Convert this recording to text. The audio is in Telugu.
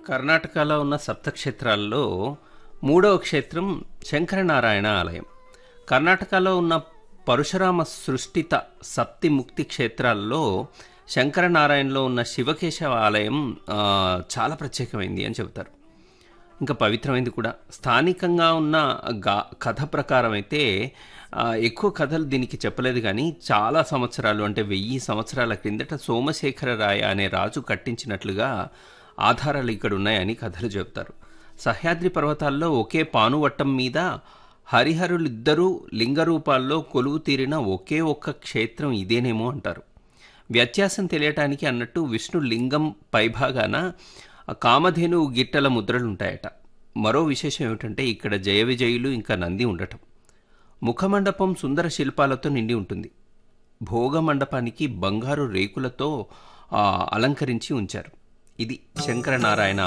కర్ణాటకలో ఉన్న సప్తక్షేత్రాల్లో మూడవ క్షేత్రం శంకరనారాయణ ఆలయం కర్ణాటకలో ఉన్న పరశురామ సృష్టిత సప్తి ముక్తి క్షేత్రాల్లో శంకరనారాయణలో ఉన్న శివకేశవ ఆలయం ఆ, చాలా ప్రత్యేకమైంది అని చెబుతారు ఇంకా పవిత్రమైంది కూడా స్థానికంగా ఉన్న గా కథ ప్రకారం అయితే ఆ, ఎక్కువ కథలు దీనికి చెప్పలేదు కానీ చాలా సంవత్సరాలు అంటే వెయ్యి సంవత్సరాల క్రిందట సోమశేఖర రాయ అనే రాజు కట్టించినట్లుగా ఆధారాలు ఇక్కడ ఉన్నాయని కథలు చెబుతారు సహ్యాద్రి పర్వతాల్లో ఒకే పానువట్టం మీద హరిహరులిద్దరూ లింగ రూపాల్లో కొలువు తీరిన ఒకే ఒక్క క్షేత్రం ఇదేనేమో అంటారు వ్యత్యాసం తెలియటానికి అన్నట్టు విష్ణు లింగం పైభాగాన ఆ కామధేను గిట్టల ముద్రలుంటాయట మరో విశేషం ఏమిటంటే ఇక్కడ జయ విజయులు ఇంకా నంది ఉండటం ముఖమండపం సుందర శిల్పాలతో నిండి ఉంటుంది భోగ మండపానికి బంగారు రేకులతో ఆ, అలంకరించి ఉంచారు ఇది శంకరనారాయణ